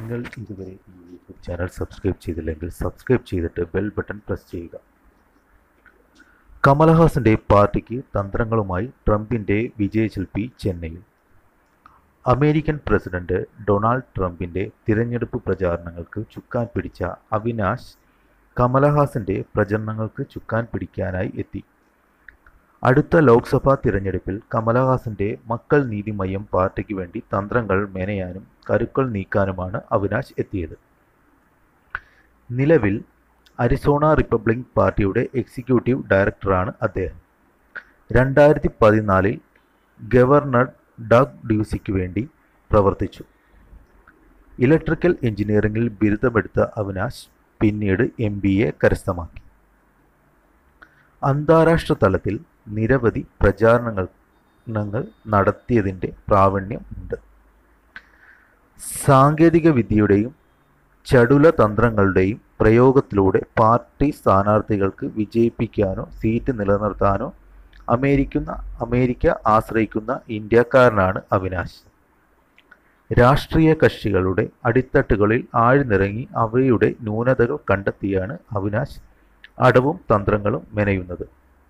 നിങ്ങൾ ഇതുവരെ ഈ യൂട്യൂബ് ചാനൽ സബ്സ്ക്രൈബ് ചെയ്തില്ലെങ്കിൽ സബ്സ്ക്രൈബ് ചെയ്തിട്ട് ബെൽ ബട്ടൺ പ്രസ് ചെയ്യുക കമലഹാസന്റെ പാർട്ടിക്ക് തന്ത്രങ്ങളുമായി ട്രംപിന്റെ വിജയശില്പി ചെന്നൈയിൽ അമേരിക്കൻ പ്രസിഡന്റ് ഡൊണാൾഡ് ട്രംപിന്റെ തിരഞ്ഞെടുപ്പ് പ്രചാരണങ്ങൾക്ക് ചുക്കാൻ പിടിച്ച അവിനാശ് കമലഹാസന്റെ പ്രചരണങ്ങൾക്ക് ചുക്കാൻ പിടിക്കാനായി എത്തി അടുത്ത ലോക്സഭാ തിരഞ്ഞെടുപ്പിൽ കമലഹാസന്റെ മക്കൾ നീതിമയം പാർട്ടിക്ക് വേണ്ടി തന്ത്രങ്ങൾ മെനയാനും കരുക്കൾ നീക്കാനുമാണ് അവിനാശ് എത്തിയത് നിലവിൽ അരിസോണ റിപ്പബ്ലിക് പാർട്ടിയുടെ എക്സിക്യൂട്ടീവ് ഡയറക്ടറാണ് അദ്ദേഹം രണ്ടായിരത്തി പതിനാലിൽ ഗവർണർ ഡഗ് ഡ്യൂസിക്ക് വേണ്ടി പ്രവർത്തിച്ചു ഇലക്ട്രിക്കൽ എഞ്ചിനീയറിംഗിൽ ബിരുദമെടുത്ത അവിനാശ് പിന്നീട് എം ബി എ കരസ്ഥമാക്കി അന്താരാഷ്ട്ര തലത്തിൽ നിരവധി പ്രചാരണങ്ങൾ നടത്തിയതിൻ്റെ പ്രാവീണ്യം ഉണ്ട് സാങ്കേതിക വിദ്യയുടെയും ചടുല തന്ത്രങ്ങളുടെയും പ്രയോഗത്തിലൂടെ പാർട്ടി സ്ഥാനാർത്ഥികൾക്ക് വിജയിപ്പിക്കാനോ സീറ്റ് നിലനിർത്താനോ അമേരിക്കുന്ന അമേരിക്ക ആശ്രയിക്കുന്ന ഇന്ത്യക്കാരനാണ് അവിനാശ് രാഷ്ട്രീയ കക്ഷികളുടെ അടിത്തട്ടുകളിൽ ആഴ്ന്നിറങ്ങി അവയുടെ ന്യൂനതകൾ കണ്ടെത്തിയാണ് അവിനാശ് അടവും തന്ത്രങ്ങളും മെനയുന്നത്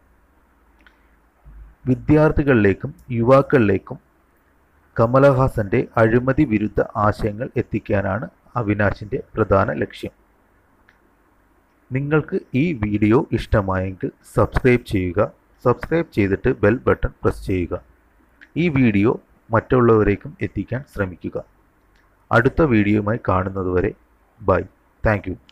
വിദ്യാർത്ഥികളിലേക്കും യുവാക്കളിലേക്കും കമലഹാസന്റെ അഴിമതി വിരുദ്ധ ആശയങ്ങൾ എത്തിക്കാനാണ് അവിനാശിന്റെ പ്രധാന ലക്ഷ്യം നിങ്ങൾക്ക് ഈ വീഡിയോ ഇഷ്ടമായെങ്കിൽ സബ്സ്ക്രൈബ് ചെയ്യുക സബ്സ്ക്രൈബ് ചെയ്തിട്ട് ബെൽ ബട്ടൺ പ്രസ് ചെയ്യുക ഈ വീഡിയോ മറ്റുള്ളവരേക്കും എത്തിക്കാൻ ശ്രമിക്കുക അടുത്ത വീഡിയോയുമായി കാണുന്നതുവരെ ബൈ താങ്ക്